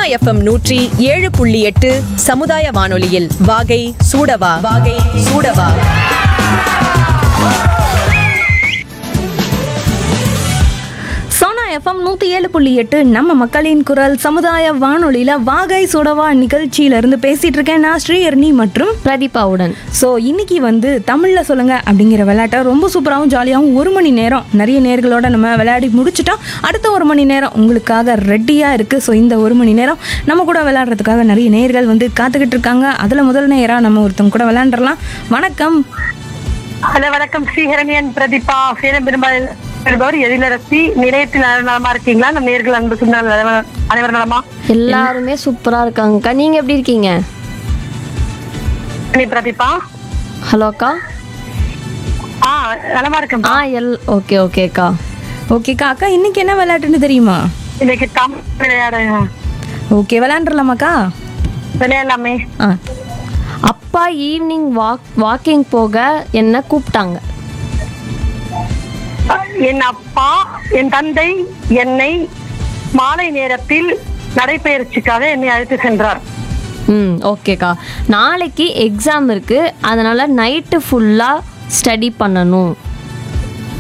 FM நூற்றி ஏழு புள்ளி எட்டு சமுதாய வானொலியில் வாகை சூடவா வாகை சூடவா சோனா எஃப்எம் நூற்றி ஏழு புள்ளி எட்டு நம்ம மக்களின் குரல் சமுதாய வானொலியில் வாகை சுடவா நிகழ்ச்சியிலேருந்து பேசிகிட்டு இருக்கேன் நான் ஸ்ரீஹர்னி மற்றும் பிரதீபாவுடன் ஸோ இன்னைக்கு வந்து தமிழில் சொல்லுங்க அப்படிங்கிற விளையாட்டை ரொம்ப சூப்பராகவும் ஜாலியாகவும் ஒரு மணி நேரம் நிறைய நேர்களோட நம்ம விளையாடி முடிச்சிட்டோம் அடுத்த ஒரு மணி நேரம் உங்களுக்காக ரெடியாக இருக்குது ஸோ இந்த ஒரு மணி நேரம் நம்ம கூட விளையாடுறதுக்காக நிறைய நேர்கள் வந்து காத்துக்கிட்டு இருக்காங்க அதில் முதல் நேராக நம்ம ஒருத்தவங்க கூட விளையாண்டுறலாம் வணக்கம் ஹலோ வணக்கம் ஸ்ரீஹரணியன் பிரதீபா சேலம் பெரும்பால் பெறுபவர் எழிலரசி நிலையத்தில் நல- நலமா இருக்கீங்களா நம்ம நேர்கள் அன்பு சொந்த அனைவரும் நலமா எல்லாருமே சூப்பரா இருக்காங்கக்கா நீங்க எப்படி இருக்கீங்க நீ பிரதீபா ஹலோ அக்கா ஆ நலமா இருக்கேன் ஆ எல் ஓகே ஓகேக்கா ஓகேக்கா அக்கா இன்னைக்கு என்ன விளையாட்டுன்னு தெரியுமா இன்னைக்கு தமிழ் விளையாட ஓகே விளையாண்டுறலாமாக்கா விளையாடலாமே ஆ அப்பா ஈவினிங் வாக் வாக்கிங் போக என்ன கூப்பிட்டாங்க என் அப்பா என் தந்தை என்னை மாலை நேரத்தில் நடைபயிற்சிக்காக என்னை அழைத்து சென்றார் ம் ஓகேக்கா நாளைக்கு எக்ஸாம் இருக்கு அதனால நைட்டு ஃபுல்லா ஸ்டடி பண்ணணும்